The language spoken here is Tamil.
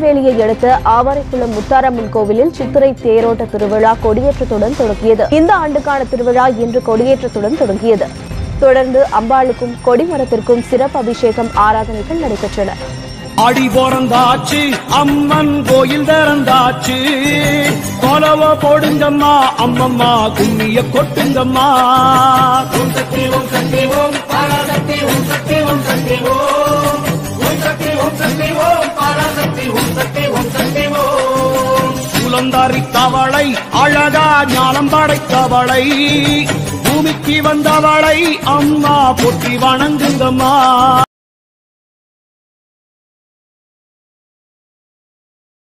திருநெல்வேலியை அடுத்த ஆவாரைக்குளம் முத்தாரம்மன் கோவிலில் சித்திரை தேரோட்ட திருவிழா கொடியேற்றத்துடன் தொடங்கியது இந்த ஆண்டுக்கான திருவிழா இன்று கொடியேற்றத்துடன் தொடங்கியது தொடர்ந்து அம்பாளுக்கும் கொடிமரத்திற்கும் சிறப்பு அபிஷேகம் ஆராதனைகள் நடைபெற்றன அடி பிறந்தாச்சு அம்மன் கோயில் திறந்தாச்சு கொலவ போடுங்கம்மா அம்மம்மா கும்மிய கொட்டுங்கம்மா ஓம் சக்தி ஓம் சக்தி ஓம் பராசக்தி ஓம் சக்தி ஓம் சக்தி ஓம் ஓம் சக்தி ஓம் சக்தி ஓம் பராசக்தி ஓம் சக்தி ஓம் சக்தி ஓம் சுலந்தாரி தவளை அழகா ஞானம் படைத்தவளை பூமிக்கு வந்தவளை அம்மா போற்றி வணங்குங்கம்மா